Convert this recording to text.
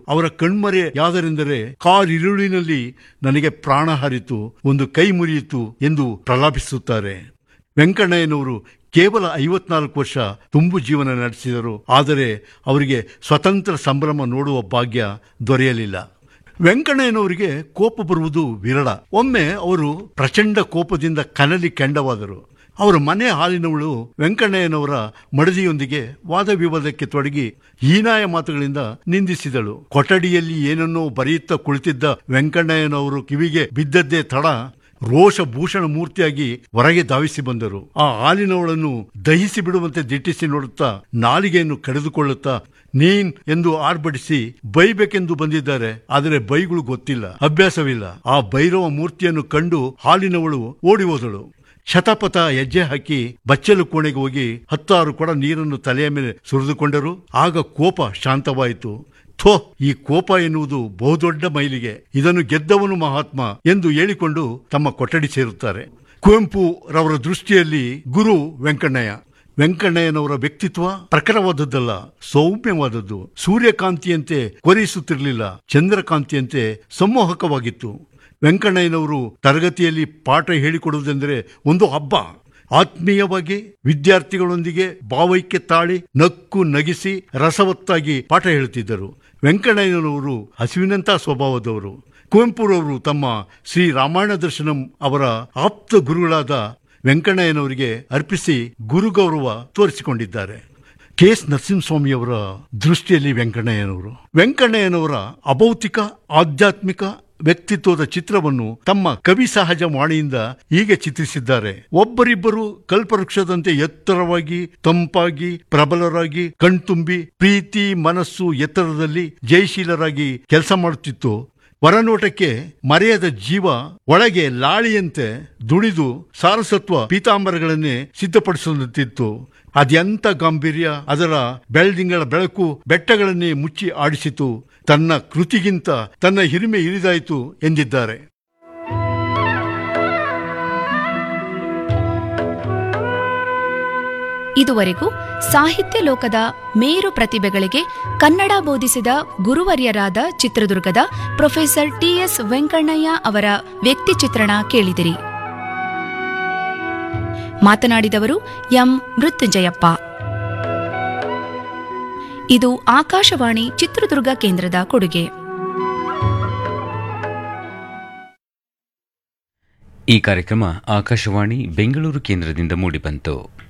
ಅವರ ಕಣ್ಮರೆಯಾದರೆಂದರೆ ಕಾರ್ ಇರುಳಿನಲ್ಲಿ ನನಗೆ ಪ್ರಾಣ ಹಾರಿತು ಒಂದು ಕೈ ಮುರಿಯಿತು ಎಂದು ಪ್ರಲಾಪಿಸುತ್ತಾರೆ ವೆಂಕಣ್ಣಯ್ಯನವರು ಕೇವಲ ಐವತ್ನಾಲ್ಕು ವರ್ಷ ತುಂಬು ಜೀವನ ನಡೆಸಿದರು ಆದರೆ ಅವರಿಗೆ ಸ್ವತಂತ್ರ ಸಂಭ್ರಮ ನೋಡುವ ಭಾಗ್ಯ ದೊರೆಯಲಿಲ್ಲ ವೆಂಕಣ್ಣಯ್ಯನವರಿಗೆ ಕೋಪ ಬರುವುದು ವಿರಳ ಒಮ್ಮೆ ಅವರು ಪ್ರಚಂಡ ಕೋಪದಿಂದ ಕನಲಿ ಕೆಂಡವಾದರು ಅವರ ಮನೆ ಹಾಲಿನವಳು ವೆಂಕಣ್ಣಯ್ಯನವರ ಮಡದಿಯೊಂದಿಗೆ ವಾದ ವಿವಾದಕ್ಕೆ ತೊಡಗಿ ಹೀನಾಯ ಮಾತುಗಳಿಂದ ನಿಂದಿಸಿದಳು ಕೊಠಡಿಯಲ್ಲಿ ಏನನ್ನೋ ಬರೆಯುತ್ತಾ ಕುಳಿತಿದ್ದ ವೆಂಕಣ್ಣಯ್ಯನವರು ಕಿವಿಗೆ ಬಿದ್ದದ್ದೇ ತಡ ರೋಷ ಭೂಷಣ ಮೂರ್ತಿಯಾಗಿ ಹೊರಗೆ ಧಾವಿಸಿ ಬಂದರು ಆ ಹಾಲಿನವಳನ್ನು ದಹಿಸಿ ಬಿಡುವಂತೆ ದಿಟ್ಟಿಸಿ ನೋಡುತ್ತಾ ನಾಲಿಗೆಯನ್ನು ಕಡಿದುಕೊಳ್ಳುತ್ತಾ ನೀನ್ ಎಂದು ಆರ್ಭಟಿಸಿ ಬೈಬೇಕೆಂದು ಬಂದಿದ್ದಾರೆ ಆದರೆ ಬೈಗಳು ಗೊತ್ತಿಲ್ಲ ಅಭ್ಯಾಸವಿಲ್ಲ ಆ ಭೈರವ ಮೂರ್ತಿಯನ್ನು ಕಂಡು ಹಾಲಿನವಳು ಓಡಿ ಹೋದಳು ಶತಪಥ ಹೆಜ್ಜೆ ಹಾಕಿ ಬಚ್ಚಲು ಕೋಣೆಗೆ ಹೋಗಿ ಹತ್ತಾರು ಕೊಡ ನೀರನ್ನು ತಲೆಯ ಮೇಲೆ ಸುರಿದುಕೊಂಡರು ಆಗ ಕೋಪ ಶಾಂತವಾಯಿತು ಥೋ ಈ ಕೋಪ ಎನ್ನುವುದು ಬಹುದೊಡ್ಡ ಮೈಲಿಗೆ ಇದನ್ನು ಗೆದ್ದವನು ಮಹಾತ್ಮ ಎಂದು ಹೇಳಿಕೊಂಡು ತಮ್ಮ ಕೊಠಡಿ ಸೇರುತ್ತಾರೆ ಕುವೆಂಪು ರವರ ದೃಷ್ಟಿಯಲ್ಲಿ ಗುರು ವೆಂಕಣ್ಣಯ್ಯ ವೆಂಕಣ್ಣಯ್ಯನವರ ವ್ಯಕ್ತಿತ್ವ ಪ್ರಖರವಾದದ್ದಲ್ಲ ಸೌಮ್ಯವಾದದ್ದು ಸೂರ್ಯಕಾಂತಿಯಂತೆ ಕೊರೆಯಿಸುತ್ತಿರಲಿಲ್ಲ ಚಂದ್ರಕಾಂತಿಯಂತೆ ಸಂಮೋಹಕವಾಗಿತ್ತು ವೆಂಕಣ್ಣಯ್ಯನವರು ತರಗತಿಯಲ್ಲಿ ಪಾಠ ಹೇಳಿಕೊಡುವುದೆಂದರೆ ಒಂದು ಹಬ್ಬ ಆತ್ಮೀಯವಾಗಿ ವಿದ್ಯಾರ್ಥಿಗಳೊಂದಿಗೆ ಭಾವೈಕ್ಯ ತಾಳಿ ನಕ್ಕು ನಗಿಸಿ ರಸವತ್ತಾಗಿ ಪಾಠ ಹೇಳುತ್ತಿದ್ದರು ವೆಂಕಣ್ಣಯ್ಯನವರು ಹಸಿವಿನಂಥ ಸ್ವಭಾವದವರು ಕುವೆಂಪುರವರು ತಮ್ಮ ಶ್ರೀ ರಾಮಾಯಣ ದರ್ಶನಂ ಅವರ ಆಪ್ತ ಗುರುಗಳಾದ ವೆಂಕಣ್ಣಯ್ಯನವರಿಗೆ ಅರ್ಪಿಸಿ ಗುರುಗೌರವ ತೋರಿಸಿಕೊಂಡಿದ್ದಾರೆ ಕೆ ಎಸ್ ನರಸಿಂಹಸ್ವಾಮಿಯವರ ದೃಷ್ಟಿಯಲ್ಲಿ ವೆಂಕಣ್ಣಯ್ಯನವರು ವೆಂಕಣ್ಣಯ್ಯನವರ ಅಭೌತಿಕ ಆಧ್ಯಾತ್ಮಿಕ ವ್ಯಕ್ತಿತ್ವದ ಚಿತ್ರವನ್ನು ತಮ್ಮ ಕವಿ ಸಹಜ ವಾಣಿಯಿಂದ ಹೀಗೆ ಚಿತ್ರಿಸಿದ್ದಾರೆ ಒಬ್ಬರಿಬ್ಬರು ಕಲ್ಪವೃಕ್ಷದಂತೆ ಎತ್ತರವಾಗಿ ತಂಪಾಗಿ ಪ್ರಬಲರಾಗಿ ಕಣ್ತುಂಬಿ ಪ್ರೀತಿ ಮನಸ್ಸು ಎತ್ತರದಲ್ಲಿ ಜಯಶೀಲರಾಗಿ ಕೆಲಸ ಮಾಡುತ್ತಿತ್ತು ಹೊರನೋಟಕ್ಕೆ ಮರೆಯದ ಜೀವ ಒಳಗೆ ಲಾಳಿಯಂತೆ ದುಡಿದು ಸಾರಸತ್ವ ಪೀತಾಂಬರಗಳನ್ನೇ ಸಿದ್ಧಪಡಿಸುತ್ತಿತ್ತು ಅದೆಂತ ಗಾಂಭೀರ್ಯ ಅದರ ಬೆಳ್ದಿಂಗಳ ಬೆಳಕು ಬೆಟ್ಟಗಳನ್ನೇ ಮುಚ್ಚಿ ಆಡಿಸಿತು ತನ್ನ ಕೃತಿಗಿಂತ ತನ್ನ ಹಿರಿಮೆ ಇರಿದಾಯಿತು ಎಂದಿದ್ದಾರೆ ಇದುವರೆಗೂ ಸಾಹಿತ್ಯ ಲೋಕದ ಮೇರು ಪ್ರತಿಭೆಗಳಿಗೆ ಕನ್ನಡ ಬೋಧಿಸಿದ ಗುರುವರ್ಯರಾದ ಚಿತ್ರದುರ್ಗದ ಪ್ರೊಫೆಸರ್ ಟಿಎಸ್ ವೆಂಕಣ್ಣಯ್ಯ ಅವರ ವ್ಯಕ್ತಿ ಚಿತ್ರಣ ಕೇಳಿದಿರಿ ಮಾತನಾಡಿದವರು ಎಂ ಮೃತ್ಯುಂಜಯಪ್ಪ ಇದು ಆಕಾಶವಾಣಿ ಚಿತ್ರದುರ್ಗ ಕೇಂದ್ರದ ಕೊಡುಗೆ ಈ ಕಾರ್ಯಕ್ರಮ ಆಕಾಶವಾಣಿ ಬೆಂಗಳೂರು ಕೇಂದ್ರದಿಂದ ಮೂಡಿಬಂತು